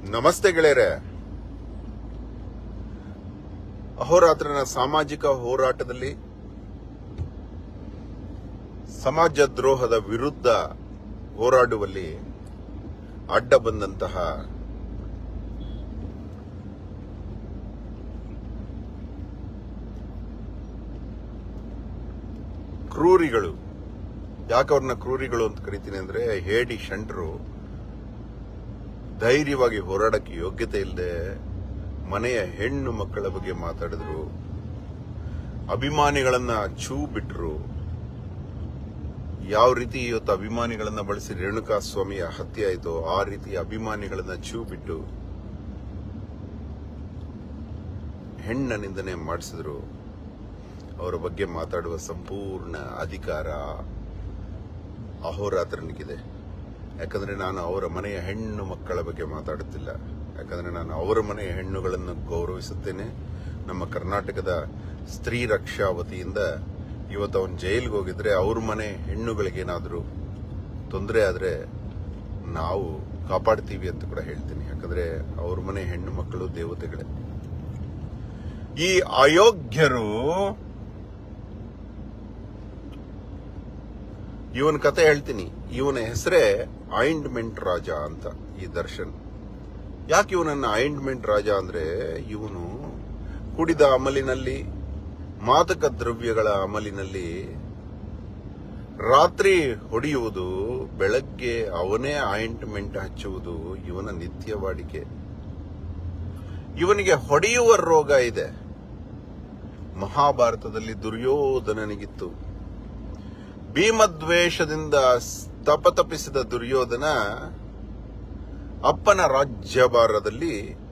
ನಮಸ್ತೆ ಗೆಳೆಯರೆ ಅಹೋರಾತ್ರನ ಸಾಮಾಜಿಕ ಹೋರಾಟದಲ್ಲಿ ಸಮಾಜ ದ್ರೋಹದ ವಿರುದ್ಧ ಹೋರಾಡುವಲ್ಲಿ ಅಡ್ಡ ಬಂದಂತಹ ಕ್ರೂರಿಗಳು ಯಾಕೆ ಅವ್ರನ್ನ ಕ್ರೂರಿಗಳು ಅಂತ ಕರಿತೀನಿ ಅಂದ್ರೆ ಹೇಡಿ ಶಂಟ್ರು ಧೈರ್ಯವಾಗಿ ಹೋರಾಡಕ್ಕೆ ಯೋಗ್ಯತೆ ಇಲ್ಲದೆ ಮನೆಯ ಹೆಣ್ಣು ಮಕ್ಕಳ ಬಗ್ಗೆ ಮಾತಾಡಿದ್ರು ಅಭಿಮಾನಿಗಳನ್ನ ಛೂ ಬಿಟ್ರು ಯಾವ ರೀತಿ ಇವತ್ತು ಅಭಿಮಾನಿಗಳನ್ನ ಬಳಸಿ ರೇಣುಕಾ ಸ್ವಾಮಿಯ ಹತ್ಯೆ ಆಯಿತು ಆ ರೀತಿ ಅಭಿಮಾನಿಗಳನ್ನ ಛೂ ಬಿಟ್ಟು ಹೆಣ್ಣ ನಿಂದನೆ ಮಾಡಿಸಿದ್ರು ಅವರ ಬಗ್ಗೆ ಮಾತಾಡುವ ಸಂಪೂರ್ಣ ಅಧಿಕಾರ ಅಹೋರಾತ್ರನಿಗಿದೆ ಯಾಕಂದ್ರೆ ನಾನು ಅವರ ಮನೆಯ ಹೆಣ್ಣು ಮಕ್ಕಳ ಬಗ್ಗೆ ಮಾತಾಡುತ್ತಿಲ್ಲ ಯಾಕಂದ್ರೆ ನಾನು ಅವರ ಮನೆಯ ಹೆಣ್ಣುಗಳನ್ನು ಗೌರವಿಸುತ್ತೇನೆ ನಮ್ಮ ಕರ್ನಾಟಕದ ಸ್ತ್ರೀ ರಕ್ಷಾ ವತಿಯಿಂದ ಇವತ್ತು ಅವನು ಜೈಲಿಗೆ ಹೋಗಿದ್ರೆ ಅವ್ರ ಮನೆ ಹೆಣ್ಣುಗಳಿಗೇನಾದರೂ ತೊಂದರೆ ಆದ್ರೆ ನಾವು ಕಾಪಾಡ್ತೀವಿ ಅಂತ ಕೂಡ ಹೇಳ್ತೀನಿ ಯಾಕಂದ್ರೆ ಅವ್ರ ಮನೆ ಹೆಣ್ಣು ಮಕ್ಕಳು ದೇವತೆಗಳೇ ಈ ಅಯೋಗ್ಯರು ಇವನ ಕತೆ ಹೇಳ್ತೀನಿ ಇವನ ಹೆಸರೇ ಆಯಿಂಟ್ಮೆಂಟ್ ರಾಜ ಅಂತ ಈ ದರ್ಶನ್ ಯಾಕೆ ಇವನನ್ನ ಆಯಿಂಟ್ಮೆಂಟ್ ರಾಜ ಅಂದ್ರೆ ಇವನು ಕುಡಿದ ಅಮಲಿನಲ್ಲಿ ಮಾದಕ ದ್ರವ್ಯಗಳ ಅಮಲಿನಲ್ಲಿ ರಾತ್ರಿ ಹೊಡೆಯುವುದು ಬೆಳಗ್ಗೆ ಅವನೇ ಆಯಿಂಟ್ಮೆಂಟ್ ಹಚ್ಚುವುದು ಇವನ ನಿತ್ಯ ವಾಡಿಕೆ ಇವನಿಗೆ ಹೊಡೆಯುವ ರೋಗ ಇದೆ ಮಹಾಭಾರತದಲ್ಲಿ ದುರ್ಯೋಧನನಿಗಿತ್ತು ಭೀಮದ್ವೇಷದಿಂದ ತಪತಪಿಸಿದ ದುರ್ಯೋಧನ ಅಪ್ಪನ ರಾಜ್ಯಭಾರದಲ್ಲಿ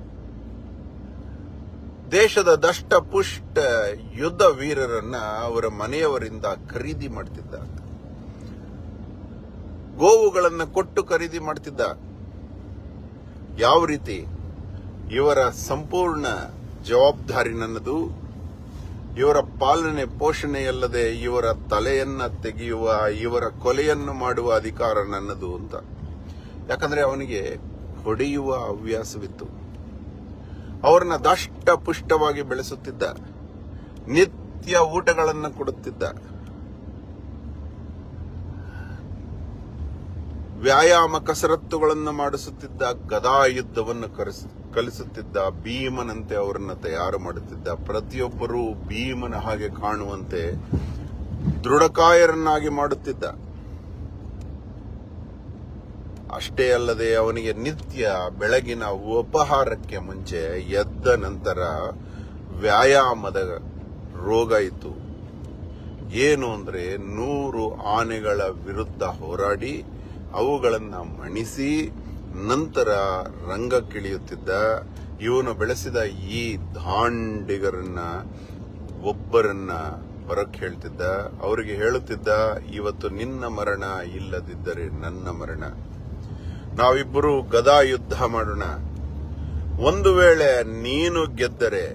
ದೇಶದ ದಷ್ಟ ಪುಷ್ಟ ಯುದ್ಧ ವೀರರನ್ನ ಅವರ ಮನೆಯವರಿಂದ ಖರೀದಿ ಮಾಡ್ತಿದ್ದ ಗೋವುಗಳನ್ನ ಕೊಟ್ಟು ಖರೀದಿ ಮಾಡ್ತಿದ್ದ ಯಾವ ರೀತಿ ಇವರ ಸಂಪೂರ್ಣ ಜವಾಬ್ದಾರಿ ನನ್ನದು ಇವರ ಪಾಲನೆ ಪೋಷಣೆಯಲ್ಲದೆ ಇವರ ತಲೆಯನ್ನ ತೆಗೆಯುವ ಇವರ ಕೊಲೆಯನ್ನು ಮಾಡುವ ಅಧಿಕಾರ ನನ್ನದು ಅಂತ ಯಾಕಂದ್ರೆ ಅವನಿಗೆ ಹೊಡೆಯುವ ಹವ್ಯಾಸವಿತ್ತು ಅವರನ್ನ ದಷ್ಟ ಪುಷ್ಟವಾಗಿ ಬೆಳೆಸುತ್ತಿದ್ದ ನಿತ್ಯ ಊಟಗಳನ್ನು ಕೊಡುತ್ತಿದ್ದ ವ್ಯಾಯಾಮ ಕಸರತ್ತುಗಳನ್ನು ಮಾಡಿಸುತ್ತಿದ್ದ ಗದಾ ಯುದ್ಧವನ್ನು ಕರೆಸ- ಕಲಿಸುತ್ತಿದ್ದ ಭೀಮನಂತೆ ಅವರನ್ನ ತಯಾರು ಮಾಡುತ್ತಿದ್ದ ಪ್ರತಿಯೊಬ್ಬರೂ ಭೀಮನ ಹಾಗೆ ಕಾಣುವಂತೆ ದೃಢಕಾಯರನ್ನಾಗಿ ಮಾಡುತ್ತಿದ್ದ ಅಷ್ಟೇ ಅಲ್ಲದೆ ಅವನಿಗೆ ನಿತ್ಯ ಬೆಳಗಿನ ಉಪಹಾರಕ್ಕೆ ಮುಂಚೆ ಎದ್ದ ನಂತರ ವ್ಯಾಯಾಮದ ರೋಗ ಇತ್ತು ಏನು ಅಂದ್ರೆ ನೂರು ಆನೆಗಳ ವಿರುದ್ಧ ಹೋರಾಡಿ ಅವುಗಳನ್ನ ಮಣಿಸಿ ನಂತರ ರಂಗಕ್ಕಿಳಿಯುತ್ತಿದ್ದ ಇವನು ಬೆಳೆಸಿದ ಈ ದಾಂಡಿಗರನ್ನ ಒಬ್ಬರನ್ನ ಹೊರಕ್ಕೆ ಹೇಳ್ತಿದ್ದ ಅವರಿಗೆ ಹೇಳುತ್ತಿದ್ದ ಇವತ್ತು ನಿನ್ನ ಮರಣ ಇಲ್ಲದಿದ್ದರೆ ನನ್ನ ಮರಣ ನಾವಿಬ್ಬರು ಗದಾ ಯುದ್ಧ ಮಾಡೋಣ ಒಂದು ವೇಳೆ ನೀನು ಗೆದ್ದರೆ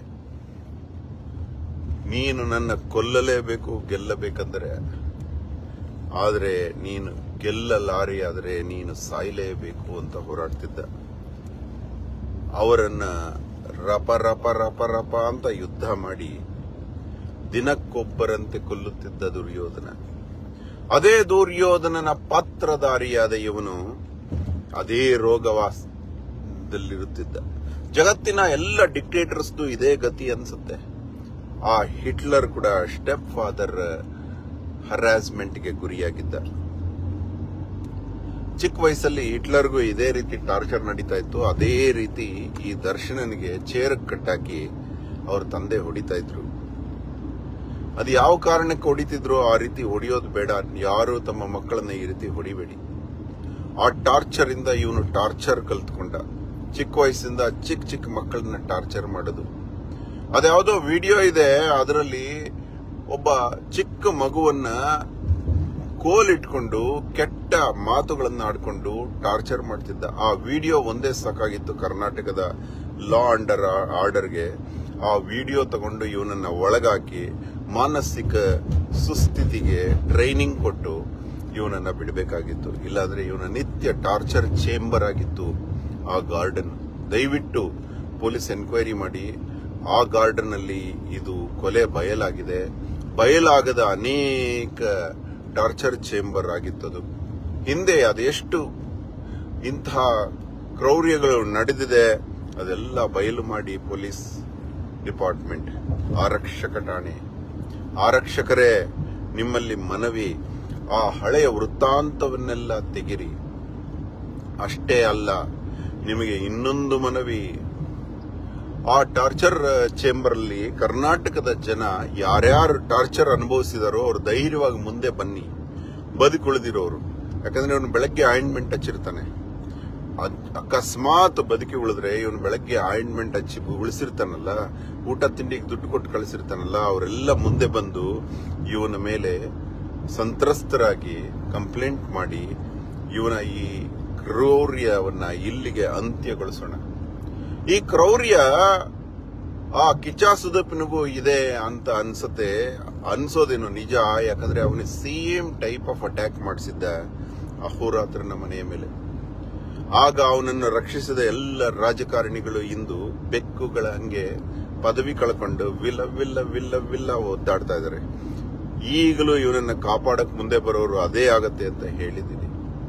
ನೀನು ನನ್ನ ಕೊಲ್ಲಲೇಬೇಕು ಗೆಲ್ಲಬೇಕಂದರೆ ಆದರೆ ನೀನು ಗೆಲ್ಲಲಾರಿಯಾದರೆ ನೀನು ಸಾಯಲೇಬೇಕು ಅಂತ ಹೋರಾಡ್ತಿದ್ದ ಅವರನ್ನ ರಪ ರಪ ರಪ ರಪ ಅಂತ ಯುದ್ಧ ಮಾಡಿ ದಿನಕ್ಕೊಬ್ಬರಂತೆ ಕೊಲ್ಲುತ್ತಿದ್ದ ದುರ್ಯೋಧನ ಅದೇ ದುರ್ಯೋಧನನ ಪಾತ್ರಧಾರಿಯಾದ ಇವನು ಅದೇ ರೋಗವಾಸದಲ್ಲಿರುತ್ತಿದ್ದ ಜಗತ್ತಿನ ಎಲ್ಲ ಡಿಕ್ಟೇಟರ್ಸ್ದು ಇದೇ ಗತಿ ಅನ್ಸುತ್ತೆ ಆ ಹಿಟ್ಲರ್ ಕೂಡ ಸ್ಟೆಪ್ ಫಾದರ್ ಹರಾಸ್ಮೆಂಟ್ಗೆ ಗುರಿಯಾಗಿದ್ದ ಚಿಕ್ಕ ವಯಸ್ಸಲ್ಲಿ ಹಿಟ್ಲರ್ಗೂ ಇದೇ ರೀತಿ ಟಾರ್ಚರ್ ನಡೀತಾ ಇತ್ತು ಅದೇ ರೀತಿ ಈ ದರ್ಶನನಿಗೆ ಚೇರ್ ಕಟ್ಟಾಕಿ ಅವ್ರ ತಂದೆ ಹೊಡಿತಾ ಇದ್ರು ಅದು ಯಾವ ಕಾರಣಕ್ಕೆ ಹೊಡಿತಿದ್ರು ಆ ರೀತಿ ಹೊಡಿಯೋದು ಬೇಡ ಯಾರು ತಮ್ಮ ಮಕ್ಕಳನ್ನ ಈ ರೀತಿ ಹೊಡಿಬೇಡಿ ಆ ಟಾರ್ಚರ್ ಇಂದ ಇವನು ಟಾರ್ಚರ್ ಕಲ್ತ್ಕೊಂಡ ಚಿಕ್ಕ ವಯಸ್ಸಿಂದ ಚಿಕ್ಕ ಚಿಕ್ಕ ಮಕ್ಕಳನ್ನ ಟಾರ್ಚರ್ ಮಾಡೋದು ಅದ್ಯಾವುದೋ ವಿಡಿಯೋ ಇದೆ ಅದರಲ್ಲಿ ಒಬ್ಬ ಚಿಕ್ಕ ಮಗುವನ್ನ ಕೋಲಿಟ್ಕೊಂಡು ಕೆಟ್ಟ ಮಾತುಗಳನ್ನ ಆಡ್ಕೊಂಡು ಟಾರ್ಚರ್ ಮಾಡ್ತಿದ್ದ ಆ ವಿಡಿಯೋ ಒಂದೇ ಸಾಕಾಗಿತ್ತು ಕರ್ನಾಟಕದ ಲಾ ಅಂಡರ್ ಆರ್ಡರ್ಗೆ ಆ ವಿಡಿಯೋ ತಗೊಂಡು ಇವನನ್ನ ಒಳಗಾಕಿ ಮಾನಸಿಕ ಸುಸ್ಥಿತಿಗೆ ಟ್ರೈನಿಂಗ್ ಕೊಟ್ಟು ಇವನನ್ನ ಬಿಡಬೇಕಾಗಿತ್ತು ಇಲ್ಲಾಂದ್ರೆ ಇವನ ನಿತ್ಯ ಟಾರ್ಚರ್ ಚೇಂಬರ್ ಆಗಿತ್ತು ಆ ಗಾರ್ಡನ್ ದಯವಿಟ್ಟು ಪೊಲೀಸ್ ಎನ್ಕ್ವೈರಿ ಮಾಡಿ ಆ ಗಾರ್ಡನ್ ಅಲ್ಲಿ ಇದು ಕೊಲೆ ಬಯಲಾಗಿದೆ ಬಯಲಾಗದ ಅನೇಕ ಟಾರ್ಚರ್ ಚೇಂಬರ್ ಆಗಿತ್ತದು ಹಿಂದೆ ಅದೆಷ್ಟು ಇಂತಹ ಕ್ರೌರ್ಯಗಳು ನಡೆದಿದೆ ಅದೆಲ್ಲ ಬಯಲು ಮಾಡಿ ಪೊಲೀಸ್ ಡಿಪಾರ್ಟ್ಮೆಂಟ್ ಆರಕ್ಷಕ ಠಾಣೆ ಆರಕ್ಷಕರೇ ನಿಮ್ಮಲ್ಲಿ ಮನವಿ ಆ ಹಳೆಯ ವೃತ್ತಾಂತವನ್ನೆಲ್ಲ ತೆಗಿರಿ ಅಷ್ಟೇ ಅಲ್ಲ ನಿಮಗೆ ಇನ್ನೊಂದು ಮನವಿ ಆ ಟಾರ್ಚರ್ ಚೇಂಬರ್ ಅಲ್ಲಿ ಕರ್ನಾಟಕದ ಜನ ಯಾರ್ಯಾರು ಟಾರ್ಚರ್ ಅನುಭವಿಸಿದಾರೋ ಅವ್ರು ಧೈರ್ಯವಾಗಿ ಮುಂದೆ ಬನ್ನಿ ಬದುಕುಳಿದಿರೋರು ಯಾಕಂದ್ರೆ ಅವನು ಬೆಳಗ್ಗೆ ಆಯಿಂಟ್ಮೆಂಟ್ ಹಚ್ಚಿರ್ತಾನೆ ಅದ್- ಅಕಸ್ಮಾತ್ ಬದುಕಿ ಉಳಿದ್ರೆ ಇವನು ಬೆಳಗ್ಗೆ ಆಯಿಂಟ್ಮೆಂಟ್ ಹಚ್ಚಿ ಉಳಿಸಿರ್ತಾನಲ್ಲ ಊಟ ತಿಂಡಿಗೆ ದುಡ್ಡು ಕೊಟ್ಟು ಕಳಿಸಿರ್ತಾನಲ್ಲ ಅವರೆಲ್ಲ ಮುಂದೆ ಬಂದು ಇವನ ಮೇಲೆ ಸಂತ್ರಸ್ತರಾಗಿ ಕಂಪ್ಲೇಂಟ್ ಮಾಡಿ ಇವನ ಈ ಕ್ರೌರ್ಯವನ್ನ ಇಲ್ಲಿಗೆ ಅಂತ್ಯಗೊಳಿಸೋಣ ಈ ಕ್ರೌರ್ಯ ಆ ಕಿಚ್ಚ ಸುದಪ್ಪನಿಗೂ ಇದೆ ಅಂತ ಅನ್ಸತ್ತೆ ಅನ್ಸೋದೇನೋ ನಿಜ ಯಾಕಂದ್ರೆ ಅವನಿಗೆ ಸೇಮ್ ಟೈಪ್ ಆಫ್ ಅಟ್ಯಾಕ್ ಮಾಡಿಸಿದ್ದ ಅಹೋರಾತ್ರನ ಮನೆಯ ಮೇಲೆ ಆಗ ಅವನನ್ನು ರಕ್ಷಿಸಿದ ಎಲ್ಲ ರಾಜಕಾರಣಿಗಳು ಇಂದು ಬೆಕ್ಕುಗಳ ಹಂಗೆ ಪದವಿ ಕಳ್ಕೊಂಡು ವಿಲ್ಲ ವಿಲ್ಲ ವಿಲ್ಲ ವಿಲ್ಲ ಒದ್ದಾಡ್ತಾ ಇದ್ದಾರೆ ಈಗಲೂ ಇವನನ್ನ ಕಾಪಾಡಕ್ ಮುಂದೆ ಬರೋರು ಅದೇ ಆಗತ್ತೆ ಅಂತ ಹೇಳಿದ್ದೀನಿ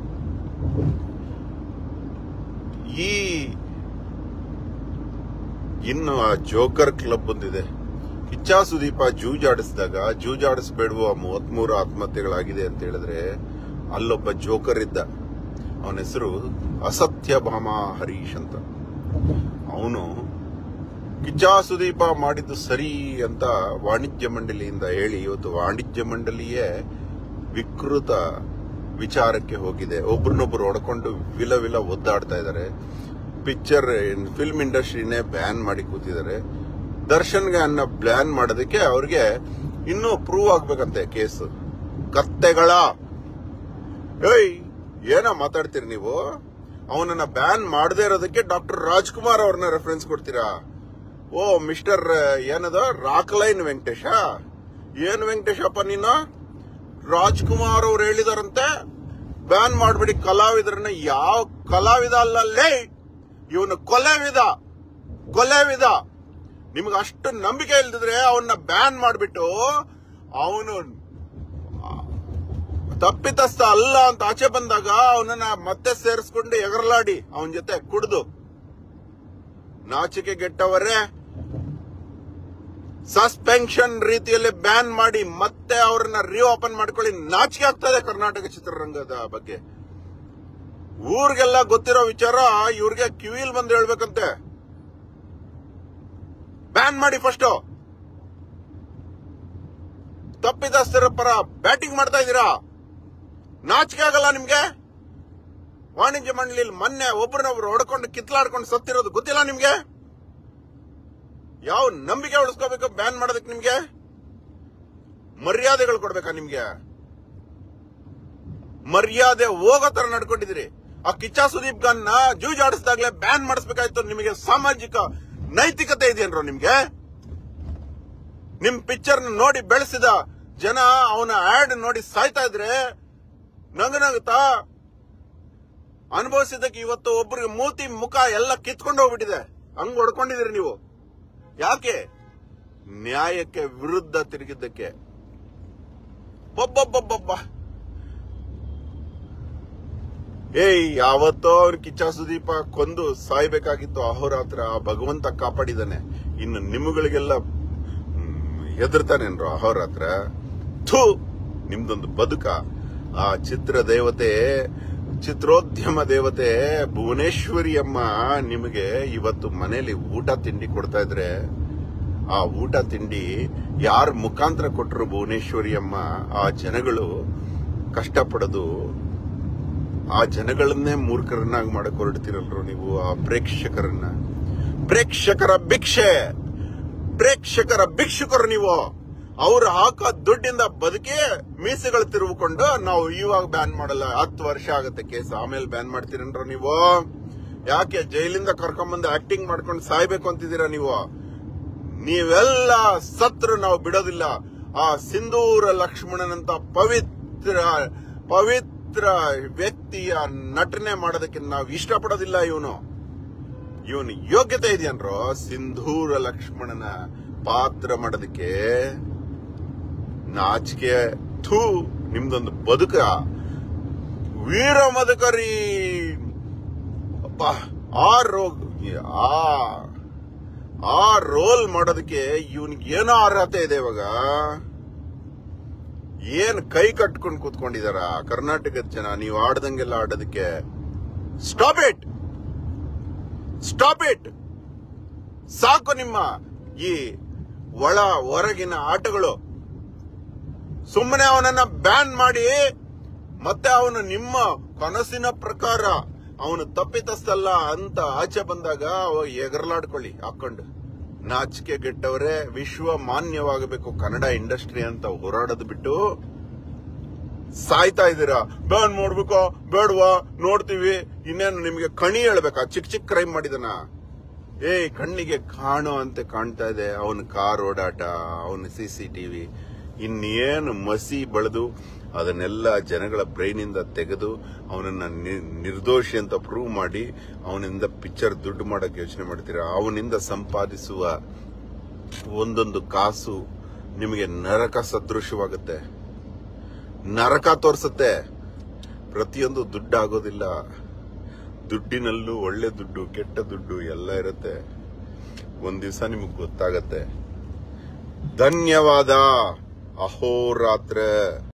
ಈ ಇನ್ನು ಆ ಜೋಕರ್ ಕ್ಲಬ್ ಬಂದಿದೆ ಕಿಚ್ಚ ಸುದೀಪ ಜೂಜಾಡಿಸಿದಾಗ ಜೂಜಾಡಿಸಬೇಡುವ ಮೂವತ್ಮೂರು ಆತ್ಮಹತ್ಯೆಗಳಾಗಿದೆ ಅಂತ ಹೇಳಿದ್ರೆ ಅಲ್ಲೊಬ್ಬ ಜೋಕರ್ ಇದ್ದ ಅವನ ಹೆಸರು ಅಸತ್ಯ ಭಾಮ ಹರೀಶ್ ಅಂತ ಅವನು ಕಿಚ್ಚ ಸುದೀಪ ಮಾಡಿದ್ದು ಸರಿ ಅಂತ ವಾಣಿಜ್ಯ ಮಂಡಳಿಯಿಂದ ಹೇಳಿ ಇವತ್ತು ವಾಣಿಜ್ಯ ಮಂಡಳಿಯೇ ವಿಕೃತ ವಿಚಾರಕ್ಕೆ ಹೋಗಿದೆ ಒಬ್ರನ್ನೊಬ್ರು ಹೊಡ್ಕೊಂಡು ವಿಲ ವಿಲ ಒದ್ದಾಡ್ತಾ ಇದ್ದಾರೆ ಪಿಕ್ಚರ್ ಫಿಲ್ಮ್ ಇಂಡಸ್ಟ್ರಿನೇ ಬ್ಯಾನ್ ಮಾಡಿ ಕೂತಿದ್ದಾರೆ ದರ್ಶನ್ಗೆ ಅನ್ನ ಬ್ಯಾನ್ ಮಾಡೋದಕ್ಕೆ ಅವ್ರಿಗೆ ಇನ್ನೂ ಪ್ರೂವ್ ಆಗ್ಬೇಕಂತೆ ಕೇಸ್ ಕತ್ತೆಗಳ ಏಯ್ ಏನೋ ಮಾತಾಡ್ತೀರಿ ನೀವು ಅವನನ್ನ ಬ್ಯಾನ್ ಮಾಡದೇ ಇರೋದಕ್ಕೆ ಡಾಕ್ಟರ್ ರಾಜ್ಕುಮಾರ್ ಅವ್ರನ್ನ ರೆಫರೆನ್ಸ್ ಕೊಡ್ತೀರಾ ಓ ಮಿಸ್ಟರ್ ಏನದ ರಾಕ್ಲೈನ್ ವೆಂಕಟೇಶ ಏನ್ ವೆಂಕಟೇಶಪ್ಪ ನೀನು ರಾಜ್ಕುಮಾರ್ ಅವ್ರು ಹೇಳಿದಾರಂತೆ ಬ್ಯಾನ್ ಮಾಡ್ಬಿಡಿ ಕಲಾವಿದರನ್ನ ಯಾವ ಕಲಾವಿದ ಅಲ್ಲಲ್ಲೇ ಇವನು ಕೊಲೆವಿದ ಕೊಲೆವಿದ ನಿಮ್ಗೆ ಅಷ್ಟು ನಂಬಿಕೆ ಇಲ್ದಿದ್ರೆ ಅವನ್ನ ಬ್ಯಾನ್ ಮಾಡ್ಬಿಟ್ಟು ಅವನು ತಪ್ಪಿತಸ್ಥ ಅಲ್ಲ ಅಂತ ಆಚೆ ಬಂದಾಗ ಅವನನ್ನ ಮತ್ತೆ ಸೇರಿಸ್ಕೊಂಡು ಎಗರಲಾಡಿ ಅವನ ಜೊತೆ ಕುಡ್ದು ನಾಚಿಕೆ ಗೆಟ್ಟವರೇ ಸಸ್ಪೆನ್ಷನ್ ರೀತಿಯಲ್ಲಿ ಬ್ಯಾನ್ ಮಾಡಿ ಮತ್ತೆ ಅವ್ರನ್ನ ರಿಓಪನ್ ಮಾಡ್ಕೊಳ್ಳಿ ನಾಚಿಕೆ ಆಗ್ತದೆ ಕರ್ನಾಟಕ ಚಿತ್ರರಂಗದ ಬಗ್ಗೆ ಊರಿಗೆಲ್ಲ ಗೊತ್ತಿರೋ ವಿಚಾರ ಇವ್ರಿಗೆ ಕಿವಿಲ್ ಬಂದು ಹೇಳ್ಬೇಕಂತೆ ಬ್ಯಾನ್ ಮಾಡಿ ಫಸ್ಟ್ ತಪ್ಪಿದಸ್ತರ ಪರ ಬ್ಯಾಟಿಂಗ್ ಮಾಡ್ತಾ ಇದ್ದೀರಾ ನಾಚಿಕೆ ಆಗಲ್ಲ ನಿಮ್ಗೆ ವಾಣಿಜ್ಯ ಮಂಡಳಿಯಲ್ಲಿ ಮೊನ್ನೆ ಒಬ್ರನ್ನೊಬ್ರು ಹೊಡ್ಕೊಂಡು ಕಿತ್ಲಾಡ್ಕೊಂಡು ಸತ್ತಿರೋದು ಗೊತ್ತಿಲ್ಲ ನಿಮ್ಗೆ ಯಾವ ನಂಬಿಕೆ ಉಳಿಸ್ಕೋಬೇಕು ಬ್ಯಾನ್ ಮಾಡೋದಕ್ಕೆ ನಿಮ್ಗೆ ಮರ್ಯಾದೆಗಳು ಕೊಡ್ಬೇಕಾ ನಿಮ್ಗೆ ಮರ್ಯಾದೆ ಹೋಗೋ ತರ ನಡ್ಕೊಂಡಿದ್ದೀರಿ ಆ ಕಿಚ್ಚ ಸುದೀಪ್ ಗನ್ನ ಜೂಜಾಡಿಸಿದಾಗ್ಲೇ ಬ್ಯಾನ್ ಮಾಡಿಸ್ಬೇಕಾಯ್ತು ನಿಮಗೆ ಸಾಮಾಜಿಕ ನೈತಿಕತೆ ಇದೆಯನ್ರೋ ನಿಮ್ಗೆ ನಿಮ್ ಪಿಕ್ಚರ್ ನೋಡಿ ಬೆಳೆಸಿದ ಜನ ಅವನ ಆಡ್ ನೋಡಿ ಸಾಯ್ತಾ ಇದ್ರೆ ನಗನಗುತ್ತಾ ಅನುಭವಿಸಿದ್ದಕ್ಕೆ ಇವತ್ತು ಒಬ್ರಿಗೆ ಮೂತಿ ಮುಖ ಎಲ್ಲ ಕಿತ್ಕೊಂಡು ಹೋಗ್ಬಿಟ್ಟಿದೆ ಹಂಗ್ ಹೊಡ್ಕೊಂಡಿದ್ದೀರಿ ನೀವು ಯಾಕೆ ನ್ಯಾಯಕ್ಕೆ ವಿರುದ್ಧ ತಿರುಗಿದ್ದಕ್ಕೆ ಬೊಬ್ಬೊಬ್ಬೊಬ್ಬೊಬ್ಬ ಏಯ್ ಯಾವತ್ತೋ ಅವ್ರ ಕಿಚ್ಚ ಸುದೀಪ ಕೊಂದು ಸಾಯ್ಬೇಕಾಗಿತ್ತು ಅಹೋರಾತ್ರ ಆ ಭಗವಂತ ಕಾಪಾಡಿದಾನೆ ಇನ್ನು ನಿಮ್ಮಗಳಿಗೆಲ್ಲ ಹೆದರ್ತಾನೇನ್ರು ಅಹೋರಾತ್ರ ಥೂ ನಿಮ್ದೊಂದು ಬದುಕ ಆ ಚಿತ್ರ ದೇವತೆ ಚಿತ್ರೋದ್ಯಮ ದೇವತೆ ಭುವನೇಶ್ವರಿ ಅಮ್ಮ ನಿಮಗೆ ಇವತ್ತು ಮನೇಲಿ ಊಟ ತಿಂಡಿ ಕೊಡ್ತಾ ಇದ್ರೆ ಆ ಊಟ ತಿಂಡಿ ಯಾರ ಮುಖಾಂತರ ಕೊಟ್ಟರು ಭುವನೇಶ್ವರಿ ಅಮ್ಮ ಆ ಜನಗಳು ಕಷ್ಟಪಡೋದು ಆ ಜನಗಳನ್ನೇ ಮೂರ್ಖರನ್ನಾಗಿ ಮಾಡಕ್ ಹೊರಡ್ತಿರಲ್ರು ನೀವು ಆ ಪ್ರೇಕ್ಷಕರನ್ನ ಪ್ರೇಕ್ಷಕರ ಭಿಕ್ಷೆ ಪ್ರೇಕ್ಷಕರ ಭಿಕ್ಷುಕರು ನೀವು ಅವ್ರು ಹಾಕೋ ದುಡ್ಡಿಂದ ಬದುಕಿ ಮೀಸೆಗಳು ತಿರುಗಿಕೊಂಡು ನಾವು ಇವಾಗ ಬ್ಯಾನ್ ಮಾಡಲ್ಲ ಹತ್ತು ವರ್ಷ ಆಗತ್ತೆ ಕೇಸ್ ಆಮೇಲೆ ಬ್ಯಾನ್ ಮಾಡ್ತೀರನ್ರ ನೀವು ಯಾಕೆ ಜೈಲಿಂದ ಕರ್ಕೊಂಬಂದು ಆಕ್ಟಿಂಗ್ ಮಾಡ್ಕೊಂಡು ಸಾಯ್ಬೇಕು ಅಂತಿದ್ದೀರಾ ನೀವು ನೀವೆಲ್ಲ ಸತ್ರು ನಾವು ಬಿಡೋದಿಲ್ಲ ಆ ಸಿಂಧೂರ ಲಕ್ಷ್ಮಣನಂತ ಪವಿತ್ರ ಪವಿತ್ರ ವ್ಯಕ್ತಿಯ ನಟನೆ ಮಾಡೋದಕ್ಕೆ ನಾವು ಇಷ್ಟಪಡೋದಿಲ್ಲ ಇವನು ಇವನ್ ಯೋಗ್ಯತೆ ಇದೆಯನ್ರೋ ಸಿಂಧೂರ ಲಕ್ಷ್ಮಣನ ಪಾತ್ರ ಮಾಡೋದಕ್ಕೆ ನಾಚಿಕೆ ಥೂ ನಿಮ್ದೊಂದು ಬದುಕ ವೀರ ಮದಕರಿ ಅಪ್ಪ ಆ ರೋಗ ಆ ಆ ರೋಲ್ ಮಾಡೋದಕ್ಕೆ ಇವನ್ಗೆ ಏನೋ ಅರ್ಹತೆ ಇದೆ ಇವಾಗ ಏನ್ ಕೈ ಕಟ್ಕೊಂಡು ಕೂತ್ಕೊಂಡಿದಾರ ಕರ್ನಾಟಕದ ಜನ ನೀವು ಆಡ್ದಂಗೆಲ್ಲ ಆಡೋದಕ್ಕೆ ಸ್ಟಾಪ್ ಇಟ್ ಸ್ಟಾಪ್ ಇಟ್ ಸಾಕು ನಿಮ್ಮ ಈ ಒಳ ಹೊರಗಿನ ಆಟಗಳು ಸುಮ್ಮನೆ ಅವನನ್ನ ಬ್ಯಾನ್ ಮಾಡಿ ಮತ್ತೆ ಅವನು ನಿಮ್ಮ ಕನಸಿನ ಪ್ರಕಾರ ಅವನು ತಪ್ಪಿತಸ್ಥಲ್ಲ ಅಂತ ಆಚೆ ಬಂದಾಗ ಅವ ಎಗರ್ಲಾಡ್ಕೊಳ್ಳಿ ಹಾಕೊಂಡು ನಾಚಿಕೆ ಗೆಟ್ಟವರೇ ವಿಶ್ವ ಮಾನ್ಯವಾಗಬೇಕು ಕನ್ನಡ ಇಂಡಸ್ಟ್ರಿ ಅಂತ ಹೋರಾಡೋದು ಬಿಟ್ಟು ಸಾಯ್ತಾ ಇದ್ದೀರಾ ಬ್ಯಾನ್ ಮಾಡ್ಬೇಕಾ ಬೇಡವಾ ನೋಡ್ತೀವಿ ಇನ್ನೇನು ನಿಮ್ಗೆ ಕಣಿ ಹೇಳ್ಬೇಕಾ ಚಿಕ್ಕ ಚಿಕ್ಕ ಕ್ರೈಮ್ ಮಾಡಿದನ ಏಯ್ ಕಣ್ಣಿಗೆ ಕಾಣೋ ಅಂತ ಕಾಣ್ತಾ ಇದೆ ಅವನ ಕಾರ್ ಓಡಾಟ ಅವನ ಸಿ ಸಿ ಟಿವಿ ಇನ್ನೇನು ಮಸಿ ಬೆಳೆದು ಅದನ್ನೆಲ್ಲ ಜನಗಳ ಬ್ರೈನಿಂದ ತೆಗೆದು ಅವನನ್ನ ನಿ- ನಿರ್ದೋಷಿ ಅಂತ ಪ್ರೂವ್ ಮಾಡಿ ಅವನಿಂದ ಪಿಕ್ಚರ್ ದುಡ್ಡು ಮಾಡಕ್ ಯೋಚನೆ ಮಾಡ್ತೀರಾ ಅವನಿಂದ ಸಂಪಾದಿಸುವ ಒಂದೊಂದು ಕಾಸು ನಿಮಗೆ ನರಕ ಸದೃಶವಾಗುತ್ತೆ ನರಕ ತೋರಿಸುತ್ತೆ ಪ್ರತಿಯೊಂದು ದುಡ್ಡು ಆಗೋದಿಲ್ಲ ದುಡ್ಡಿನಲ್ಲೂ ಒಳ್ಳೆ ದುಡ್ಡು ಕೆಟ್ಟ ದುಡ್ಡು ಎಲ್ಲ ಇರುತ್ತೆ ಒಂದ್ ದಿವಸ ನಿಮಗೆ ಗೊತ್ತಾಗತ್ತೆ ಧನ್ಯವಾದ ಅಹೋರಾತ್ರ